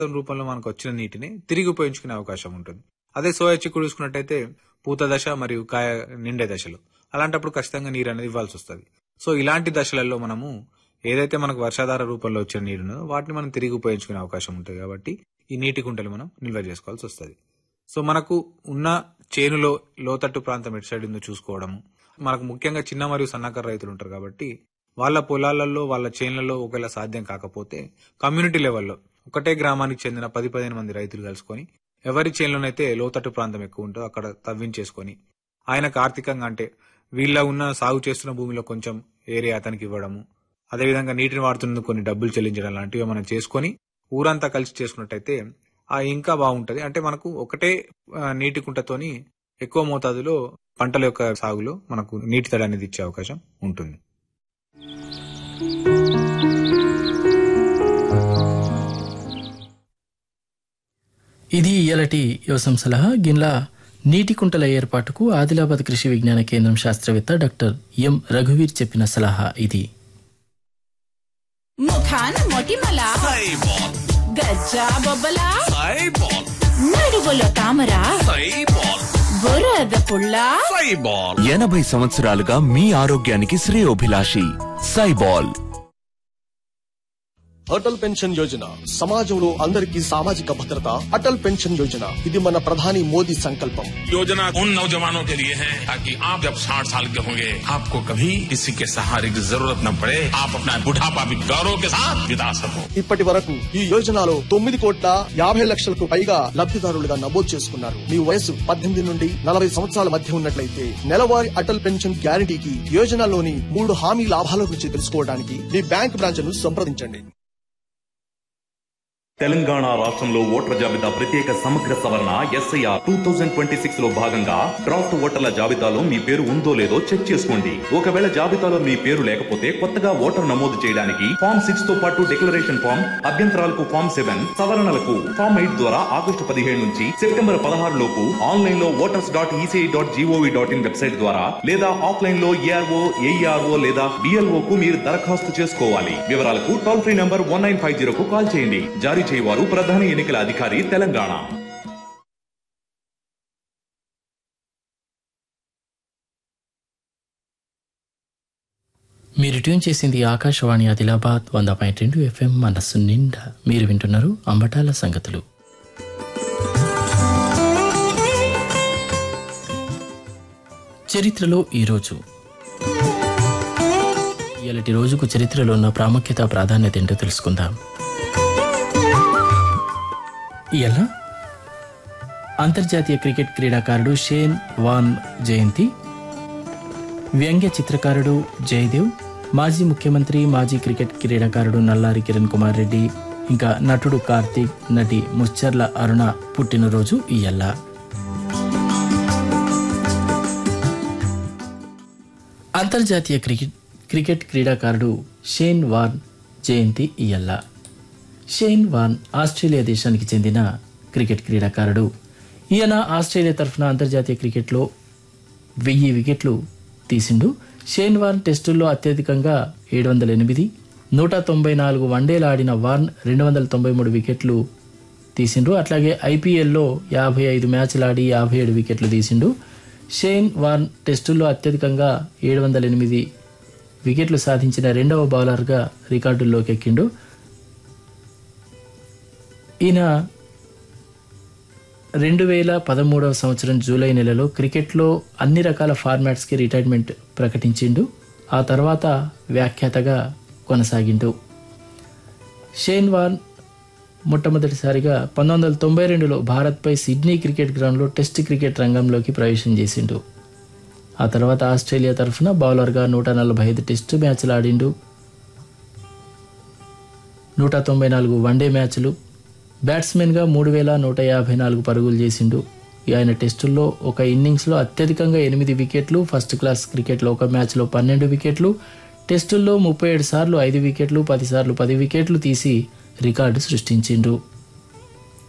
రూపంలో మనకు వచ్చిన నీటిని తిరిగి ఉపయోగించుకునే అవకాశం ఉంటుంది అదే సోయా చిక్కుడు చూసుకున్నట్టయితే పూత దశ మరియు కాయ నిండే దశలు అలాంటప్పుడు ఖచ్చితంగా నీరు అనేది ఇవ్వాల్సి వస్తుంది సో ఇలాంటి దశలలో మనము ఏదైతే మనకు వర్షాధార రూపంలో వచ్చిన నీరును వాటిని మనం తిరిగి ఉపయోగించుకునే అవకాశం ఉంటుంది కాబట్టి ఈ నీటి కుంటలు మనం నిల్వ చేసుకోవాల్సి వస్తుంది సో మనకు ఉన్న చేనులో లోతట్టు ప్రాంతం ఎటు సైడ్ ఉందో చూసుకోవడము మనకు ముఖ్యంగా చిన్న మరియు సన్నకారు రైతులు ఉంటారు కాబట్టి వాళ్ళ పొలాలలో వాళ్ళ చేనులలో ఒకవేళ సాధ్యం కాకపోతే కమ్యూనిటీ లెవెల్లో ఒకటే గ్రామానికి చెందిన పది పదిహేను మంది రైతులు కలుసుకొని ఎవరి చేనులోనైతే లోతట్టు ప్రాంతం ఎక్కువ ఉంటుందో అక్కడ తవ్వించేసుకొని ఆయనకు ఆర్థికంగా అంటే వీళ్ళ ఉన్న సాగు చేస్తున్న భూమిలో కొంచెం ఏరియా అతనికి ఇవ్వడము అదేవిధంగా నీటిని వాడుతున్నందుకు కొన్ని డబ్బులు చెల్లించడం లాంటివి మనం చేసుకొని ఊరంతా కలిసి చేసుకున్నట్టయితే ఆ ఇంకా బాగుంటది అంటే మనకు ఒకటే ఆ, నీటి కుంటతోని ఎక్కువ మోతాదులో పంటల యొక్క సాగులో మనకు నీటి తడి అనేది ఇచ్చే అవకాశం ఉంటుంది ఇది ఇయలటి యోసం సలహా గిన్లా నీటి కుంటల ఏర్పాటుకు ఆదిలాబాద్ కృషి విజ్ఞాన కేంద్రం శాస్త్రవేత్త డాక్టర్ ఎం రఘువీర్ చెప్పిన సలహా ఇది ముఖాన మొటిమల సైబాల్ గజ్జా బొబ్బల సైబాల్ నడువులో తామర సైబాల్ బురద పుల్ల సైబాల్ ఎనభై సంవత్సరాలుగా మీ ఆరోగ్యానికి శ్రేయోభిలాషి సైబాల్ అటల్ పెన్షన్ యోజన సమాజంలో అందరికీ సామాజిక భద్రత అటల్ పెన్షన్ యోజన ఇది మన ప్రధాని మోదీ సంకల్పం योजना उन नौजवानों के लिए है ताकि आप जब 60 साल के होंगे आपको कभी किसी के सहारे की जरूरत न पड़े आप अपना बुढ़ापा भी गौरव के साथ बिता सको ఇప్పటి వరకు ఈ యోజనలో తొమ్మిది కోట్ల యాభై లక్షలకు పైగా లబ్ధిదారులుగా నమోదు చేసుకున్నారు మీ వయసు పద్దెనిమిది నుండి నలభై సంవత్సరాల మధ్య ఉన్నట్లయితే నెలవారీ అటల్ పెన్షన్ గ్యారంటీకి యోజనలోని మూడు హామీ లాభాల గురించి తెలుసుకోవడానికి మీ బ్యాంక్ బ్రాంచ్ ను సంప్రదించండి తెలంగాణ రాష్ట్రంలో ఓటర్ల జాబితా ప్రత్యేక సమగ్ర సవరణ SIR two thousand twenty six లో భాగంగా డ్రాఫ్ట్ ఓటర్ల జాబితాలో మీ పేరు ఉందో లేదో చెక్ చేసుకోండి ఒకవేళ జాబితాలో మీ పేరు లేకపోతే కొత్తగా ఓటర్ నమోదు చేయడానికి ఫామ్ సిక్స్ తో పాటు డిక్లరేషన్ ఫామ్ అభ్యంతరాలకు ఫామ్ సెవెన్ సవరణలకు ఫామ్ ఎయిట్ ద్వారా ఆగస్టు పదిహేడు నుంచి సెప్టెంబర్ పదహారు లోపు ఆన్లైన్ లో voters dot ECI dot GOV dot in website ద్వారా లేదా ఆఫ్లైన్ లో ఏఆర్ఓ ఏఈఆర్ఓ లేదా బిఎల్ఓ కు మీరు దరఖాస్తు చేసుకోవాలి వివరాలకు toll free number one nine five zero కు కాల్ చేయండి జారీ చేయవారు ప్రధాన ఎన్నికల అధికారి తెలంగాణ మీరు ట్యూన్ చేసింది ఆకాశవాణి ఆదిలాబాద్ వంద పాయింట్ రెండు ఎఫ్ఎం మనస్సు నిండా మీరు వింటున్నారు అంబటాల సంగతులు చరిత్రలో ఈరోజు ఇలాంటి రోజుకు చరిత్రలో ఉన్న ప్రాముఖ్యత ప్రాధాన్యత ఏంటో తెలుసుకుందాం ఇలా అంతర్జాతీయ క్రికెట్ క్రీడాకారుడు షేన్ వాన్ జయంతి వ్యంగ్య చిత్రకారుడు జయదేవ్ మాజీ ముఖ్యమంత్రి మాజీ క్రికెట్ క్రీడాకారుడు నల్లారి కిరణ్ కుమార్ రెడ్డి ఇంకా నటుడు కార్తీక్ నటి ముచ్చర్ల అరుణ పుట్టినరోజు ఇయ్యల్ల అంతర్జాతీయ క్రికెట్ క్రికెట్ క్రీడాకారుడు షేన్ వాన్ జయంతి ఇయ్యల్ల షేన్ వాన్ ఆస్ట్రేలియా దేశానికి చెందిన క్రికెట్ క్రీడాకారుడు ఈయన ఆస్ట్రేలియా తరఫున అంతర్జాతీయ క్రికెట్లో వెయ్యి వికెట్లు తీసిండు షేన్ వాన్ టెస్టుల్లో అత్యధికంగా ఏడు వందల ఎనిమిది నూట తొంభై నాలుగు వన్డేలు ఆడిన వాన్ రెండు వందల తొంభై మూడు వికెట్లు తీసిండు అట్లాగే ఐపీఎల్లో యాభై ఐదు మ్యాచ్లు ఆడి యాభై ఏడు వికెట్లు తీసిండు షేన్ వాన్ టెస్టుల్లో అత్యధికంగా ఏడు వందల ఎనిమిది వికెట్లు సాధించిన రెండవ బౌలర్గా రికార్డుల్లోకి ఎక్కిండు ఈయన రెండు వేల పదమూడవ సంవత్సరం జూలై నెలలో క్రికెట్లో అన్ని రకాల ఫార్మాట్స్కి రిటైర్మెంట్ ప్రకటించిండు ఆ తర్వాత వ్యాఖ్యాతగా కొనసాగిండు షేన్ వాన్ మొట్టమొదటిసారిగా పంతొమ్మిది వందల తొంభై రెండులో భారత్పై సిడ్నీ క్రికెట్ గ్రౌండ్లో టెస్ట్ క్రికెట్ రంగంలోకి ప్రవేశం చేసిండు ఆ తర్వాత ఆస్ట్రేలియా తరఫున బౌలర్గా నూట నలభై ఐదు టెస్టు మ్యాచ్లు ఆడిండు నూట తొంభై నాలుగు వన్డే మ్యాచ్లు బ్యాట్స్మెన్గా మూడు వేల నూట యాభై నాలుగు పరుగులు చేసిండు ఆయన టెస్టుల్లో ఒక ఇన్నింగ్స్లో అత్యధికంగా ఎనిమిది వికెట్లు ఫస్ట్ క్లాస్ క్రికెట్లో ఒక మ్యాచ్లో పన్నెండు వికెట్లు టెస్టుల్లో ముప్పై ఏడు సార్లు ఐదు వికెట్లు పది సార్లు పది వికెట్లు తీసి రికార్డు సృష్టించిండు